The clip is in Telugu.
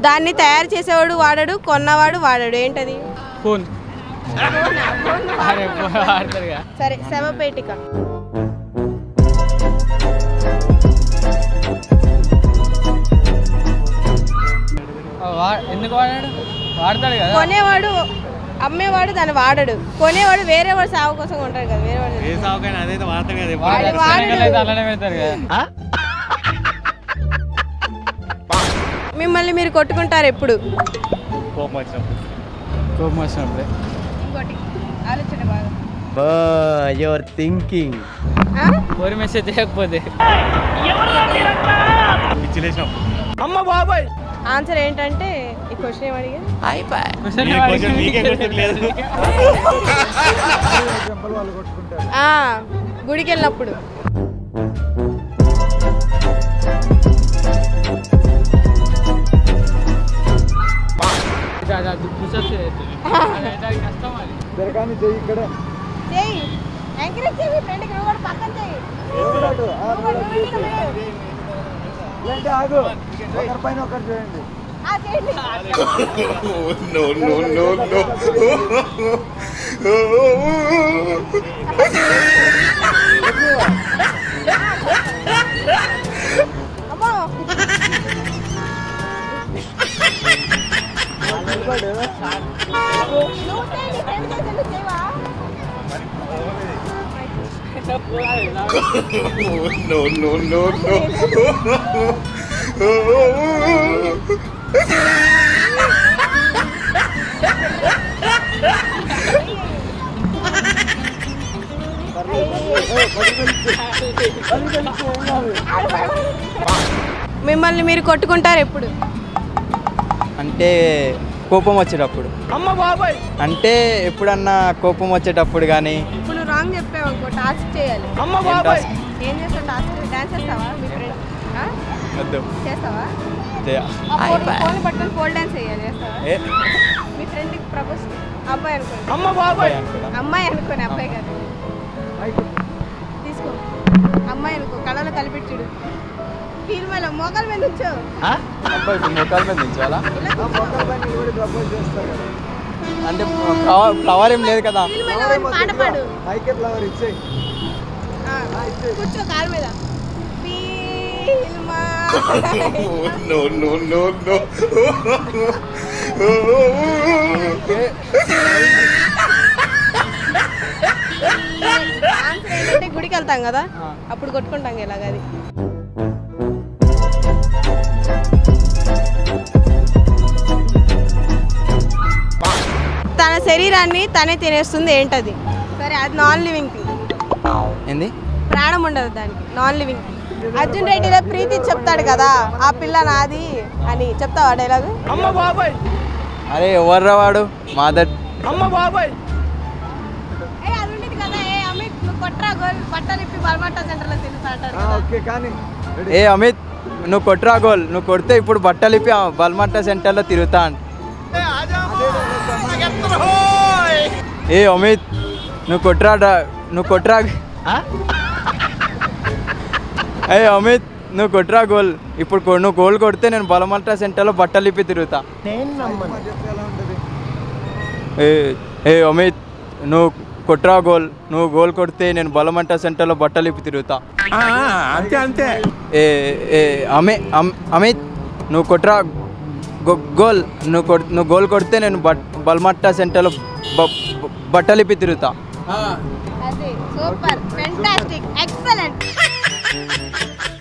దాన్ని తయారు చేసేవాడు వాడడు కొన్నవాడు వాడడు ఏంటది ఫోన్ అరే ఫోన్ వాడతారుగా సరే శవపేటిక వా- ఎందుకు వాడాడు వాడతాడు కదా కొనేవాడు అమ్మేవాడు దాన్ని వాడడు కొనేవాడు వేరే వాడు సాగు కోసం కొంటాడు కదా వేరే వాడు ఏ సాగుకైనా అదైతే వాడతాం కదా ఎప్పుడు. వాడు వాడు- శనగలు అయితే అలానే పెడతారు కదా మిమ్మల్ని మీరు కొట్టుకుంటారు ఎప్పుడు కోపం వచ్చినప్పుడు కోపం వచ్చినప్పుడే ఇంకోటి ఆలోచన బాగా యువర్ థింకింగ్ ఆ? కోరి మెసేజ్ చేయకపోతే పిచ్చి లేచినప్పుడు ఆన్సర్ ఏంటంటే ఈ క్వశ్చన్ ఏం అడిగా క్వశ్చన్ మీ క్వశ్చన్ మీకే గుర్తులేదు ఆ, గుడికి వెళ్ళినప్పుడు పుషప్ చేయొద్దు అదైతే అది కష్టం అది చెయ్యి ఎంకరేజ్ చెయ్యి ఫ్రెండ్కి నువ్వు కూడా పక్కన చెయ్యి నువ్వు కూడా నువ్వు ఇక్కడ లేవు. ఆ, చేయండి అమ్మో నువ్వు చేయి, నీ ఫ్రెండ్ చేసి ఎందుకు చేయవా? మిమ్మల్ని మీరు కొట్టుకుంటారు ఎప్పుడు అంటే కోపం వచ్చేటప్పుడు అంటే ఎప్పుడన్నా కోపం వచ్చేటప్పుడు కానీ ఇప్పుడు నువ్వు రాంగ్ చెప్పావు అనుకో టాస్క్ చేయాలి ఏం చేస్తావు టాస్క్ డాన్స్ చేస్తావా మీ ఫ్రెండ్ వద్దు చేస్తావా చేయ. ఫోన్ పట్టుకొని ఫోల్ డాన్స్ చేయాలి చేస్తావా ఏ మీ ఫ్రెండ్కి ప్రపోజ్ అబ్బాయి అనుకోండి అబ్బాయి అనుకున్నా. అమ్మాయి అనుకోని అబ్బాయి కాదు తీసుకో అమ్మాయి అనుకో కళలో కలిపెట్టుడు ఫీల్ మీద మోకాల మీద ఉంచో అబ్బాయి ఇప్పుడు ముఖాల మీద నిల్చోవాలా అంటే ఫ్లవర్ ఏం లేదు కదా ఫీల్ మీద పాట పాడు ఆ, కూర్చో కాలు మీద ఫీల్ మా ఆన్సర్ ఏంటంటే గుడికి వెళ్తాం కదా అప్పుడు కొట్టుకుంటాం ఇలాగ అది తన శరీరాన్ని తనే తినేస్తుంది ఏంటది సరే అది నాన్ లివింగ్ థింగ్ ఏంది ప్రాణం ఉండదు దానికి నాన్ లివింగ్ అర్జున్ రెడ్డిలో ప్రీతి చెప్తాడు కదా ఆ పిల్ల నాది అని చెప్తావా డైలాగు అరే ఎవర్రా వాడు మాదర్ ఏ అది ఉండేది కదా ఏ అమిత్ నువ్వు కొట్రా గోల్ బట్టలు ఇప్పి బల్మట్టా సెంటర్లో తిరుగుతా అంటారు కదా. ఏ అమిత్ నువ్వు కొట్టురా గోల్ నువ్వు కొడితే ఇప్పుడు బట్టలు ఇప్పి ఆ బల్మట్ట సెంటర్లో తిరుగుతా అంట ఏ అమిత్ నువ్వు కొట్టురా డా- నువ్వు కొట్టురా ఏ అమిత్ నువ్వు కొట్టురా గోల్ ఇప్పుడు కొ- నువ్వు గోల్ కొడితే నేను బలమట్ట సెంటర్లో బట్టలు ఇప్పి తిరుగుతా ఏ ఏ అమిత్ నువ్వు కొట్రా గోల్ నువ్వు గోల్ కొడితే నేను బలమంట సెంటర్లో బట్టలు ఇప్పి తిరుగుతా అంతే అంతే ఏ ఏ అమి అమ్- అమిత్ నువ్వు కొట్రా గో- గోల్ నువ్వు కొట్ నువ్వు గోల్ కొడితే నేను బట్ బల్మట్ట సెంటర్లో బ- బ- బట్టలు ఇప్పి తిరుగుతా అది సూపర్ ఫెంటాస్టిక్ ఎక్సలెంట్